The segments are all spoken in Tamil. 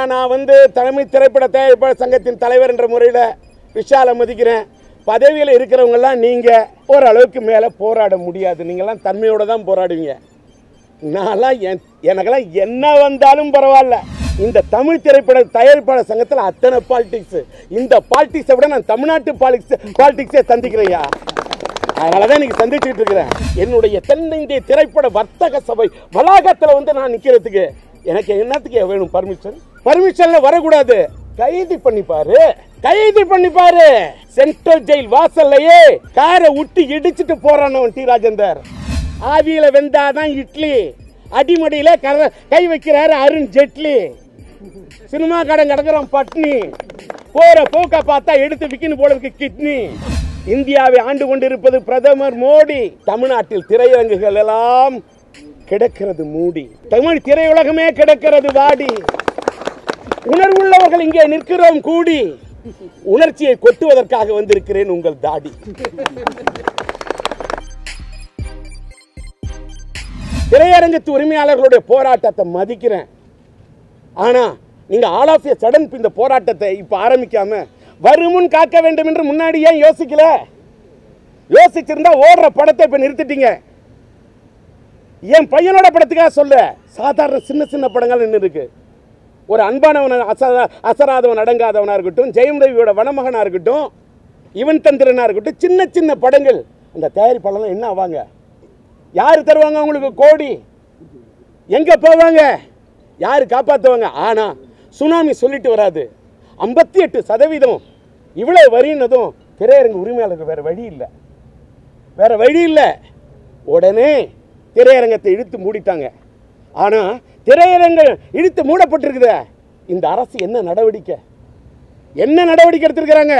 நான் வந்து தலைமை திரைப்பட தயாரிப்பாளர் சங்கத்தின் தலைவர் என்ற முறையில் விஷாலை மதிக்கிறேன் பதவியில் இருக்கிறவங்கெல்லாம் நீங்கள் ஓரளவுக்கு மேலே போராட முடியாது நீங்கள்லாம் தன்மையோடு தான் போராடுவீங்க நான்லாம் என் எனக்கெல்லாம் என்ன வந்தாலும் பரவாயில்ல இந்த தமிழ் திரைப்பட தயாரிப்பாளர் சங்கத்தில் அத்தனை பாலிடிக்ஸ் இந்த பாலிடிக்ஸை விட நான் தமிழ்நாட்டு பாலிடிக்ஸ் பாலிடிக்ஸே சந்திக்கிறையா அதனால தான் இன்னைக்கு சந்திச்சுட்டு இருக்கிறேன் என்னுடைய தென்னிந்திய திரைப்பட வர்த்தக சபை வளாகத்தில் வந்து நான் நிற்கிறதுக்கு எனக்கு என்னத்துக்கு வேணும் பர்மிஷன் பர்மிஷன்ல வரக்கூடாது கைது பண்ணி பாரு கைது பண்ணி பாரு சென்ட்ரல் ஜெயில் வாசல்லையே காரை விட்டு இடிச்சிட்டு போறானவன் டி ராஜேந்தர் ஆவியில வெந்தாதான் இட்லி அடிமடியில கர கை வைக்கிறாரு அருண் ஜெட்லி சினிமா கடன் கிடக்குறான் பட்னி போற போக்க பார்த்தா எடுத்து விக்கின்னு போல இருக்கு கிட்னி இந்தியாவை ஆண்டு கொண்டிருப்பது பிரதமர் மோடி தமிழ்நாட்டில் திரையரங்குகள் எல்லாம் கிடக்கிறது மூடி தமிழ் திரையுலகமே கிடக்கிறது வாடி உணர்வுள்ளவர்கள் இங்கே நிற்கிறோம் கூடி உணர்ச்சியை கொட்டுவதற்காக வந்திருக்கிறேன் உங்கள் தாடி திரையரங்கத்து உரிமையாளர்களுடைய போராட்டத்தை மதிக்கிறேன் ஆனா நீங்க ஆல் ஆஃப் சடன் இந்த போராட்டத்தை இப்ப ஆரம்பிக்காம வருமுன் காக்க வேண்டும் என்று முன்னாடி ஏன் யோசிக்கல யோசிச்சிருந்தா ஓடுற படத்தை இப்ப நிறுத்திட்டீங்க என் பையனோட படத்துக்காக சொல்ல சாதாரண சின்ன சின்ன படங்கள் நின்று இருக்கு ஒரு அன்பானவன் அசரா அசராதவன் அடங்காதவனா இருக்கட்டும் ஜெயம் ரவியோட வனமகனா இருக்கட்டும் இவன் தந்திரனா இருக்கட்டும் சின்ன சின்ன படங்கள் அந்த தயாரிப்பாளர்லாம் என்ன ஆவாங்க யார் தருவாங்க உங்களுக்கு கோடி எங்க போவாங்க யார் காப்பாற்றுவாங்க ஆனா சுனாமி சொல்லிட்டு வராது ஐம்பத்தி எட்டு சதவீதம் இவ்வளவு வரின்னதும் திரையரங்கு உரிமையாளருக்கு வேற வழி இல்லை வேற வழி இல்லை உடனே திரையரங்கத்தை இழுத்து மூடிட்டாங்க ஆனா திரையரங்கம் இழுத்து மூடப்பட்டிருக்குதே இந்த அரசு என்ன நடவடிக்கை என்ன நடவடிக்கை எடுத்திருக்கிறாங்க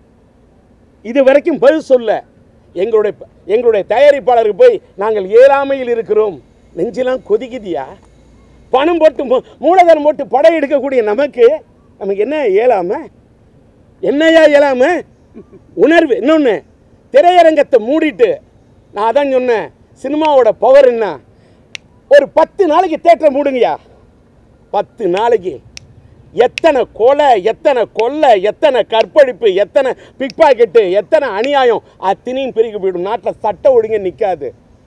இது வரைக்கும் பதில் சொல்ல எங்களுடைய எங்களுடைய தயாரிப்பாளருக்கு போய் நாங்கள் இயலாமையில் இருக்கிறோம் நெஞ்செல்லாம் கொதிக்குதியா பணம் போட்டு மூ- மூலதனம் போட்டு படம் எடுக்கக்கூடிய நமக்கு நமக்கு என்ன இயலாம என்னையா இயலாம உணர்வு இன்னொன்று திரையரங்கத்தை மூடிட்டு நான் அதான் சொன்னேன் சினிமாவோட பவர் என்ன ஒரு பத்து நாளைக்கு தேட்டரை மூடுங்கய்யா பத்து நாளைக்கு எத்தனை கொலை எத்தனை கொள்ளை எத்தனை கற்பழிப்பு எத்தனை பிக் பாக்கெட்டு எத்தனை அநியாயம் அத்தனையும் பிரிக்க போயிடும் நாட்டில் சட்ட ஒழுங்கு நிற்காது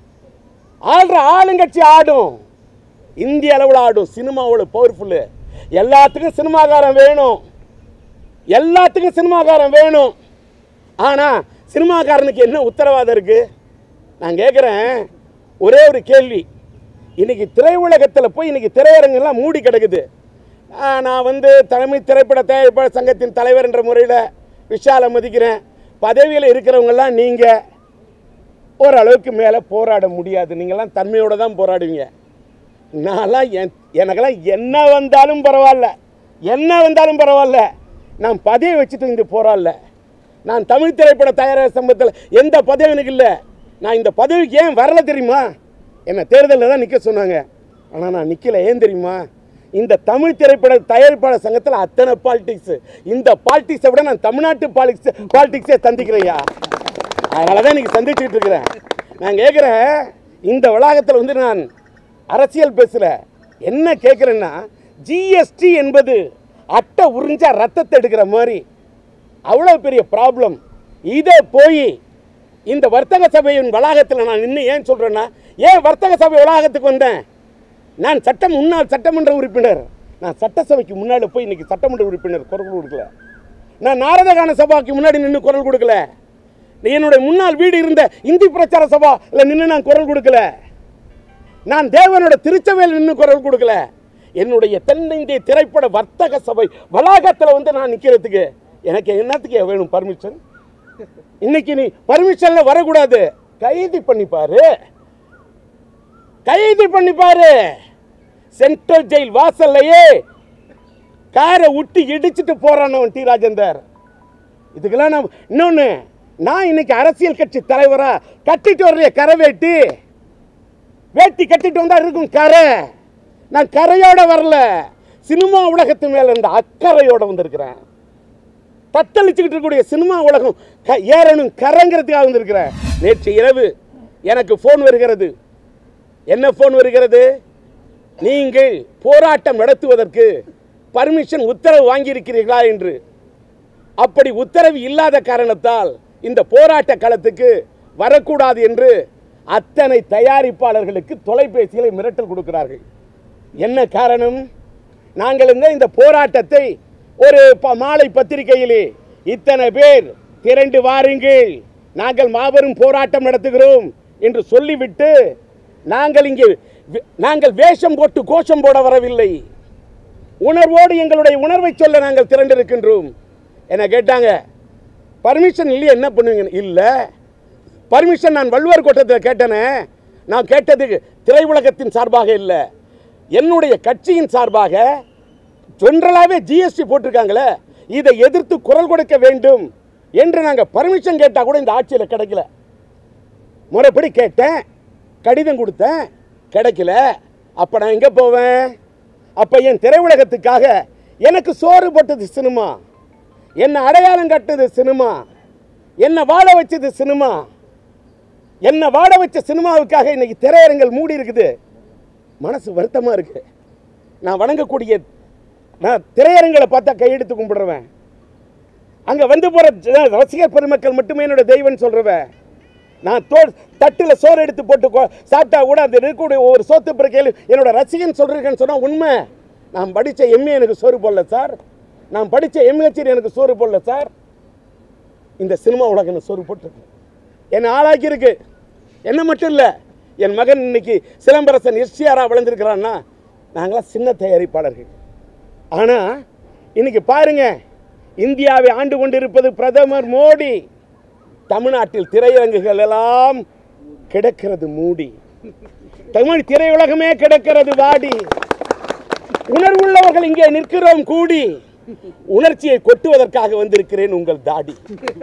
ஆடுற ஆளுங்கட்சி ஆடும் இந்திய அளவில் ஆடும் சினிமாவோட பவர்ஃபுல்லு எல்லாத்துக்கும் சினிமாக்காரன் வேணும் எல்லாத்துக்கும் சினிமாக்காரன் வேணும் ஆனால் சினிமாக்காரனுக்கு என்ன உத்தரவாதம் இருக்கு நான் கேட்குறேன் ஒரே ஒரு கேள்வி இன்னைக்கு திரையுலகத்தில் போய் இன்னைக்கு திரையரங்கெல்லாம் மூடி கிடக்குது ஆ, நான் வந்து தலைமை திரைப்பட தயாரிப்பாளர் சங்கத்தின் தலைவர் என்ற முறையில் விஷாலை மதிக்கிறேன் பதவியில் இருக்கிறவங்கெல்லாம் நீங்கள் ஓரளவுக்கு மேலே போராட முடியாது நீங்கள்லாம் தன்மையோடு தான் போராடுவீங்க நான்லாம் என் எனக்கெல்லாம் என்ன வந்தாலும் பரவாயில்ல என்ன வந்தாலும் பரவாயில்ல நான் பதவி வச்சுட்டு இங்கே போராடல நான் தமிழ் திரைப்பட தயாரிப்பு சம்பத்தில் எந்த பதவி எனக்கு இல்லை நான் இந்த பதவிக்கு ஏன் வரல தெரியுமா என்னை தேர்தலில் தான் நிற்க சொன்னாங்க ஆனால் நான் நிற்கல ஏன் தெரியுமா இந்த தமிழ் திரைப்பட தயாரிப்பாளர் சங்கத்தில் அத்தனை பாலிடிக்ஸ் இந்த பாலிடிக்ஸை விட நான் தமிழ்நாட்டு பாலிடிக்ஸ் பாலிடிக்ஸே சந்திக்கிறையா அதனால தான் இன்னைக்கு சந்திச்சுட்டு இருக்கிறேன் நான் கேட்குறேன் இந்த வளாகத்தில் வந்து நான் அரசியல் பேசல என்ன கேட்குறேன்னா ஜிஎஸ்டி என்பது அட்டை உறிஞ்சா ரத்தத்தை எடுக்கிற மாதிரி அவ்வளோ பெரிய ப்ராப்ளம் இதை போய் இந்த வர்த்தக சபையின் வளாகத்தில் நான் நின்று ஏன் சொல்கிறேன்னா ஏன் வர்த்தக சபை வளாகத்துக்கு வந்தேன் நான் சட்டம் முன்னாள் சட்டமன்ற உறுப்பினர் நான் சட்டசபைக்கு முன்னாடி போய் இன்னைக்கு சட்டமன்ற உறுப்பினர் குரல் கொடுக்கல நான் நாரதகான சபாவுக்கு முன்னாடி நின்று குரல் கொடுக்கல என்னுடைய முன்னாள் வீடு இருந்த இந்தி பிரச்சார சபாவில் நின்று நான் குரல் கொடுக்கல நான் தேவனோட திருச்சபையில் நின்று குரல் கொடுக்கல என்னுடைய தென்னிந்திய திரைப்பட வர்த்தக சபை வளாகத்தில் வந்து நான் நிற்கிறதுக்கு எனக்கு என்னத்துக்கு வேணும் பர்மிஷன் இன்னைக்கு நீ பர்மிஷன்ல வரக்கூடாது கைது பண்ணி பாரு கைது பண்ணி பாரு சென்ட்ரல் ஜெயில் வாசல்லையே காரை விட்டு இடிச்சிட்டு போறானவன் டி ராஜேந்தர் இதுக்கெல்லாம் நான் இன்னொன்று நான் இன்னைக்கு அரசியல் கட்சி தலைவரா கட்டிட்டு வரலையே கரை வேட்டி வேட்டி கட்டிட்டு வந்தா இருக்கும் கரை நான் கரையோட வரல சினிமா உலகத்து மேல இருந்த அக்கறையோட வந்திருக்கிறேன் தத்தளிச்சுக்கிட்டு இருக்கக்கூடிய சினிமா உலகம் க ஏறணும் கரைங்கிறதுக்காக வந்திருக்கிறேன் நேற்று இரவு எனக்கு ஃபோன் வருகிறது என்ன ஃபோன் வருகிறது நீங்கள் போராட்டம் நடத்துவதற்கு பர்மிஷன் உத்தரவு வாங்கியிருக்கிறீர்களா என்று அப்படி உத்தரவு இல்லாத காரணத்தால் இந்த போராட்ட களத்துக்கு வரக்கூடாது என்று அத்தனை தயாரிப்பாளர்களுக்கு தொலைபேசிகளை மிரட்டல் கொடுக்கிறார்கள் என்ன காரணம் நாங்கள் இந்த இந்த போராட்டத்தை ஒரு ப- மாலை பத்திரிகையிலே இத்தனை பேர் திரண்டு வாருங்கள் நாங்கள் மாபெரும் போராட்டம் நடத்துகிறோம் என்று சொல்லிவிட்டு நாங்கள் இங்கே வே- நாங்கள் வேஷம் போட்டு கோஷம் போட வரவில்லை உணர்வோடு எங்களுடைய உணர்வை சொல்ல நாங்கள் திரண்டிருக்கின்றோம் என்ன கேட்டாங்க பர்மிஷன் இல்லையே என்ன பண்ணுவீங்க இல்லை பர்மிஷன் நான் வள்ளுவர் கோட்டத்தில் கேட்டேனே நான் கேட்டது திரையுலகத்தின் சார்பாக இல்லை என்னுடைய கட்சியின் சார்பாக ஜென்ரலாகவே ஜிஎஸ்டி போட்டிருக்காங்களே இதை எதிர்த்து குரல் கொடுக்க வேண்டும் என்று நாங்கள் பர்மிஷன் கேட்டால் கூட இந்த ஆட்சியில் கிடைக்கல முறைப்படி கேட்டேன் கடிதம் கொடுத்தேன் கிடைக்கல அப்போ நான் எங்கே போவேன் அப்போ என் திரையுலகத்துக்காக எனக்கு சோறு போட்டது சினிமா என்னை அடையாளம் கட்டது சினிமா என்னை வாழ வச்சது சினிமா என்னை வாழ வச்ச சினிமாவுக்காக இன்னைக்கு திரையரங்கள் மூடி இருக்குது மனசு வருத்தமாக இருக்கு நான் வணங்கக்கூடிய நான் திரையரங்களை பார்த்தா கையெடுத்து கும்பிடுறவன் அங்கே வந்து போகிற ரசிகர் பெருமக்கள் மட்டுமே என்னோட தெய்வம் சொல்கிறவன் நான் தோ தட்டில் சோறு எடுத்து போட்டு கொ- சாப்பிட்டா கூட அந்த இருக்கக்கூடிய ஒரு சோத்து பிறக்கையில் என்னோட ரசிகன் சொல்கிறேன்னு சொன்னால் உண்மை நான் படித்த எம்ஏ எனக்கு சோறு போடல சார் நான் படித்த எம்ஹெச்டி எனக்கு சோறு போடல சார் இந்த சினிமா உலகம் எனக்கு சோறு போட்டிருக்கு என்னை ஆளாக்கியிருக்கு என்ன மட்டும் இல்லை என் மகன் இன்னைக்கு சிலம்பரசன் எஸ்டிஆராக வளர்ந்துருக்கிறான்னா நாங்களாம் சின்ன தயாரிப்பாளர்கள் ஆனால் இன்னைக்கு பாருங்க இந்தியாவை ஆண்டு கொண்டிருப்பது பிரதமர் மோடி தமிழ்நாட்டில் திரையரங்குகள் எல்லாம் கிடக்கிறது மூடி தமிழ் திரையுலகமே கிடக்கிறது வாடி உணர்வுள்ளவர்கள் இங்கே நிற்கிறோம் கூடி உணர்ச்சியை கொட்டுவதற்காக வந்திருக்கிறேன் உங்கள் தாடி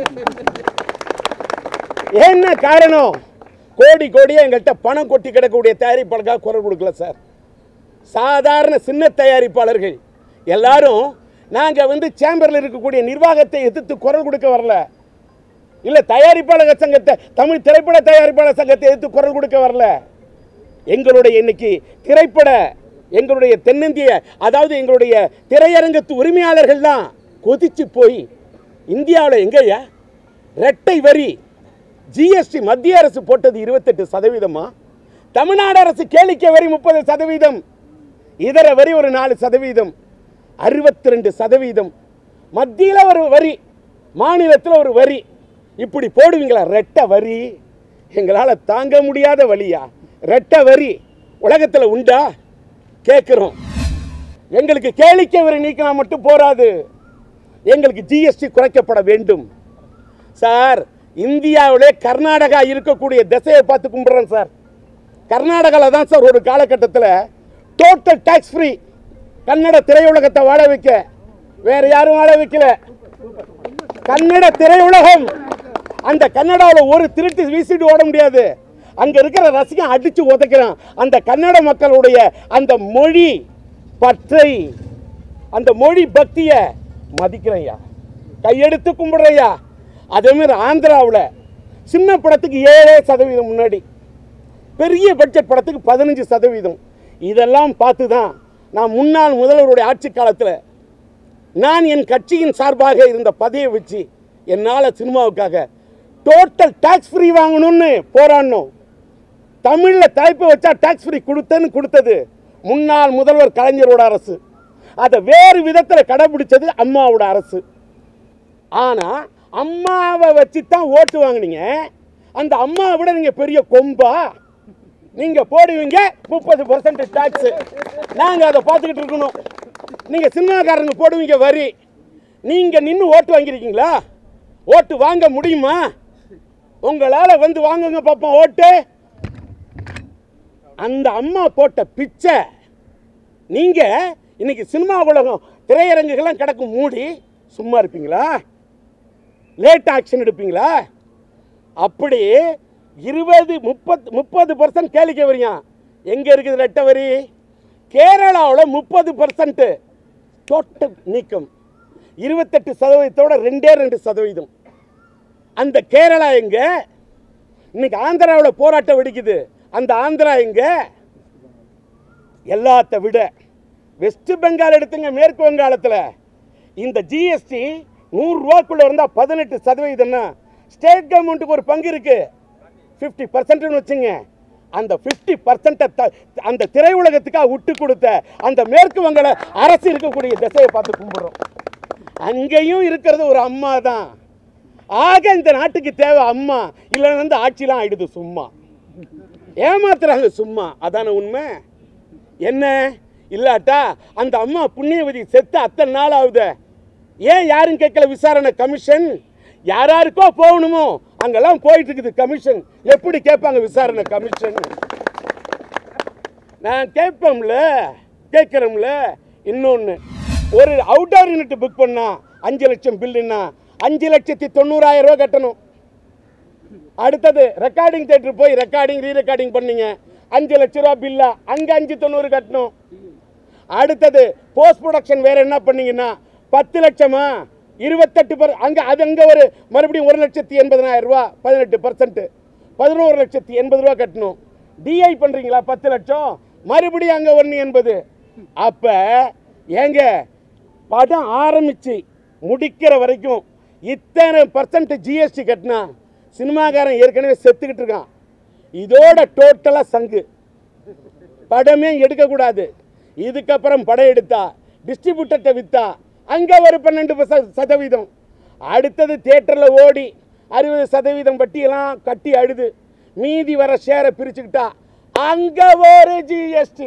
என்ன காரணம் கோடி கோடியா எங்கள்கிட்ட பணம் கொட்டி கிடக்கக்கூடிய தயாரிப்பாளருக்காக குரல் கொடுக்கல சார் சாதாரண சின்ன தயாரிப்பாளர்கள் எல்லாரும் நாங்கள் வந்து சேம்பரில் இருக்கக்கூடிய நிர்வாகத்தை எதிர்த்து குரல் கொடுக்க வரல இல்லை தயாரிப்பாளர் சங்கத்தை தமிழ் திரைப்பட தயாரிப்பாளர் சங்கத்தை எதிர்த்து குரல் கொடுக்க வரல எங்களுடைய இன்னைக்கு திரைப்பட எங்களுடைய தென்னிந்திய அதாவது எங்களுடைய திரையரங்கத்து உரிமையாளர்கள் தான் கொதிச்சு போய் இந்தியாவில் எங்கய்யா ரெட்டை வரி ஜிஎஸ்டி மத்திய அரசு போட்டது இருபத்தெட்டு சதவீதமா தமிழ்நாடு அரசு கேளிக்கை வரி முப்பது சதவீதம் இதர வரி ஒரு நாலு சதவீதம் அறுபத்தி ரெண்டு சதவீதம் மத்தியில் ஒரு வரி மாநிலத்தில் ஒரு வரி இப்படி போடுவீங்களா ரெட்டை வரி எங்களால் தாங்க முடியாத வழியா ரெட்டை வரி உலகத்தில் உண்டா கேட்குறோம் எங்களுக்கு கேளிக்கை வரி நீக்கினா மட்டும் போராது எங்களுக்கு ஜிஎஸ்டி குறைக்கப்பட வேண்டும் சார் இந்தியாவிலே கர்நாடகா இருக்கக்கூடிய திசையை பார்த்து கும்பிட்றேன் சார் கர்நாடகாவில் தான் சார் ஒரு காலகட்டத்தில் டோட்டல் டாக்ஸ் ஃப்ரீ கன்னட திரையுலகத்தை வாழ வைக்க வேற யாரும் வாழ வைக்கல கன்னட திரையுலகம் அந்த கன்னடாவில் ஒரு திருட்டு வீசிட்டு ஓட முடியாது அங்க இருக்கிற ரசிகன் அடிச்சு உதைக்கிறான் அந்த கன்னட மக்களுடைய அந்த மொழி பற்றை அந்த மொழி பக்தியை மதிக்கிறேன்யா கையெடுத்து கும்பிடுறையா அதே மாதிரி ஆந்திராவில் சின்ன படத்துக்கு ஏழே சதவீதம் முன்னாடி பெரிய பட்ஜெட் படத்துக்கு பதினஞ்சு சதவீதம் இதெல்லாம் பார்த்து தான் நான் முன்னாள் முதல்வருடைய ஆட்சி காலத்தில் நான் என் கட்சியின் சார்பாக இருந்த பதவியை வச்சு என்னால் சினிமாவுக்காக டோட்டல் டாக்ஸ் ஃப்ரீ வாங்கணும்னு போராடணும் தமிழில் தலைப்பு வச்சா டாக்ஸ் ஃப்ரீ கொடுத்தேன்னு கொடுத்தது முன்னாள் முதல்வர் கலைஞரோட அரசு அதை வேறு விதத்தில் கடைபிடிச்சது அம்மாவோட அரசு ஆனால் அம்மாவை வச்சு தான் ஓட்டு வாங்குனீங்க அந்த அம்மாவை விட நீங்கள் பெரிய கொம்பா நீங்கள் போடுவீங்க முப்பது பர்சன்ட் டாக்ஸ் நாங்கள் அதை பார்த்துக்கிட்டு இருக்கணும் நீங்கள் சினிமாக்காரங்க போடுவீங்க வரி நீங்கள் நின்று ஓட்டு வாங்கியிருக்கீங்களா ஓட்டு வாங்க முடியுமா உங்களால் வந்து வாங்குங்க பார்ப்போம் ஓட்டு அந்த அம்மா போட்ட பிச்சை நீங்கள் இன்னைக்கு சினிமா உலகம் திரையரங்குகள்லாம் கிடக்கும் மூடி சும்மா இருப்பீங்களா லேட் ஆக்ஷன் எடுப்பீங்களா அப்படி இருபது முப்பது முப்பது பர்சன்ட் கேளிக்கை வரியான் எங்கே இருக்குது ரெட்டை வரி கேரளாவில் முப்பது பர்சன்ட் டோட்டல் நீக்கம் இருபத்தெட்டு சதவீதத்தோட ரெண்டே ரெண்டு சதவீதம் அந்த கேரளா எங்க இன்னைக்கு ஆந்திராவில் போராட்டம் வெடிக்குது அந்த ஆந்திரா எங்க எல்லாத்த விட வெஸ்ட் பெங்கால் எடுத்துங்க மேற்கு வங்காளத்தில் இந்த ஜிஎஸ்டி நூறுரூவாக்குள்ளே இருந்தால் பதினெட்டு சதவீதம்னா ஸ்டேட் கவர்மெண்ட்டுக்கு ஒரு பங்கு இருக்கு ஃபிஃப்டி பர்சன்ட்னு வச்சுங்க அந்த ஃபிஃப்டி பர்சன்ட்டை அந்த திரையுலகத்துக்காக விட்டு கொடுத்த அந்த மேற்கு வங்காள அரசு இருக்கக்கூடிய திசையை பார்த்து கும்பிடுறோம் அங்கேயும் இருக்கிறது ஒரு அம்மா தான் ஆக இந்த நாட்டுக்கு தேவை அம்மா இல்லைன்னா வந்து ஆட்சிலாம் ஆயிடுது சும்மா ஏமாத்துறாங்க சும்மா அதான உண்மை என்ன இல்லாட்டா அந்த அம்மா புண்ணியவதி செத்து அத்தனை நாள் ஆகுது ஏன் யாரும் கேட்கல விசாரணை கமிஷன் யாராருக்கோ போகணுமோ அங்கெல்லாம் போயிட்டு இருக்குது கமிஷன் எப்படி கேட்பாங்க விசாரணை கமிஷன் நான் கேட்போம்ல கேட்குறோம்ல இன்னொன்று ஒரு அவுட்டோர் யூனிட் புக் பண்ணா அஞ்சு லட்சம் பில்லுன்னா அஞ்சு லட்சத்தி தொண்ணூறாயிரம் ரூபா கட்டணும் அடுத்தது ரெக்கார்டிங் தேட்டர் போய் ரெக்கார்டிங் ரீ ரெக்கார்டிங் பண்ணீங்க அஞ்சு லட்ச ரூபா பில்லா அங்கே அஞ்சு தொண்ணூறு கட்டணும் அடுத்தது போஸ்ட் ப்ரொடக்ஷன் வேற என்ன பண்ணீங்கன்னா பத்து லட்சமா இருபத்தெட்டு பர் அங்கே அது அங்கே ஒரு மறுபடியும் ஒரு லட்சத்தி எண்பதனாயிரம் ரூபா பதினெட்டு பர்சன்ட் பதினோரு லட்சத்தி எண்பது ரூபா கட்டணும் டிஐ பண்ணுறீங்களா பத்து லட்சம் மறுபடியும் அங்கே ஒன்று எண்பது அப்போ ஏங்க படம் ஆரம்பிச்சு முடிக்கிற வரைக்கும் இத்தனை பர்சன்ட் ஜிஎஸ்டி கட்டினா சினிமாக்காரன் ஏற்கனவே செத்துக்கிட்டு இருக்கான் இதோட டோட்டலாக சங்கு படமே எடுக்கக்கூடாது இதுக்கப்புறம் படம் எடுத்தா டிஸ்ட்ரிபியூட்டர்கிட்ட விற்றா அங்கே ஒரு பன்னெண்டு பர்ச- சதவீதம் அடுத்தது தேட்டரில் ஓடி அறுபது சதவீதம் வட்டியெல்லாம் கட்டி அழுது மீதி வர ஷேரை பிரிச்சுக்கிட்டா அங்கே ஒரு ஜிஎஸ்டி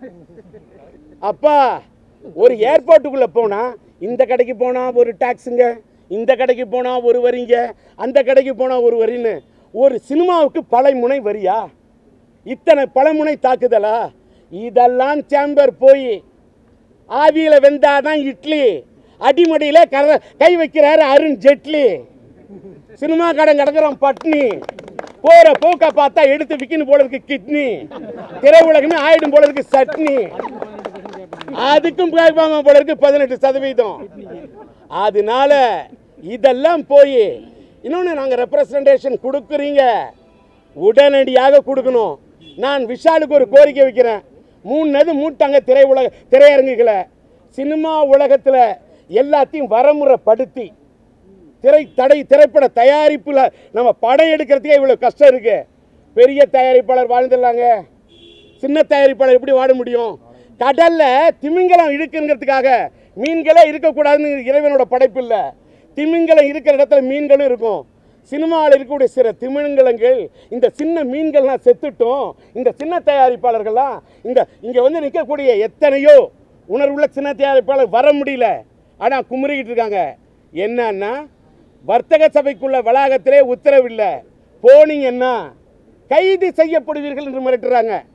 அப்பா ஒரு ஏர்போர்ட்டுக்குள்ளே போனால் இந்த கடைக்கு போனால் ஒரு டாக்ஸுங்க இந்த கடைக்கு போனால் ஒரு வரிங்க அந்த கடைக்கு போனால் ஒரு வரின்னு ஒரு சினிமாவுக்கு பழைமுனை வரியா இத்தனை பழமுனை தாக்குதலா இதெல்லாம் சேம்பர் போய் ஆவியில் வெந்தாதான் இட்லி அடிமடியில் கர கை வைக்கிறாரு அருண் ஜெட்லி சினிமா கடன் கிடக்குறோம் பட்னி போற போக்க பார்த்தா எடுத்து விக்கணும் போல இருக்கு கிட்னி திரையுலகமே ஆயிடும் போல இருக்கு சட்னி அதுக்கும் கேட்பாங்க போல இருக்கு பதினெட்டு சதவீதம் அதனால இதெல்லாம் போய் இன்னொன்று நாங்கள் ரெப்ரசன்டேஷன் கொடுக்குறீங்க உடனடியாக கொடுக்கணும் நான் விஷாலுக்கு ஒரு கோரிக்கை வைக்கிறேன் மூணுனது மூட்டாங்க திரையுலக திரையரங்குகளை சினிமா உலகத்தில் எல்லாத்தையும் வரமுறைப்படுத்தி திரை தடை திரைப்பட தயாரிப்புல நம்ம படம் எடுக்கிறதுக்கே இவ்வளோ கஷ்டம் இருக்கு பெரிய தயாரிப்பாளர் வாழ்ந்துடலாங்க சின்ன தயாரிப்பாளர் எப்படி வாழ முடியும் கடல்ல திமிங்கலம் இழுக்குங்கிறதுக்காக மீன்களே இருக்கக்கூடாதுன்னு இறைவனோட படைப்பு இல்லை திமிங்கலம் இருக்கிற இடத்துல மீன்களும் இருக்கும் சினிமாவில் இருக்கக்கூடிய சில திமிங்கலங்கள் இந்த சின்ன மீன்கள்லாம் செத்துட்டோம் இந்த சின்ன தயாரிப்பாளர்கள்லாம் இந்த இங்கே வந்து நிற்கக்கூடிய எத்தனையோ உணர்வுள்ள சின்ன தயாரிப்பாளர் வர முடியல ஆனால் குமுறிக்கிட்டு இருக்காங்க என்னன்னா வர்த்தக சபைக்குள்ள வளாகத்திலே உத்தரவில்லை போனீங்கன்னா கைது செய்யப்படுவீர்கள் என்று மிரட்டுறாங்க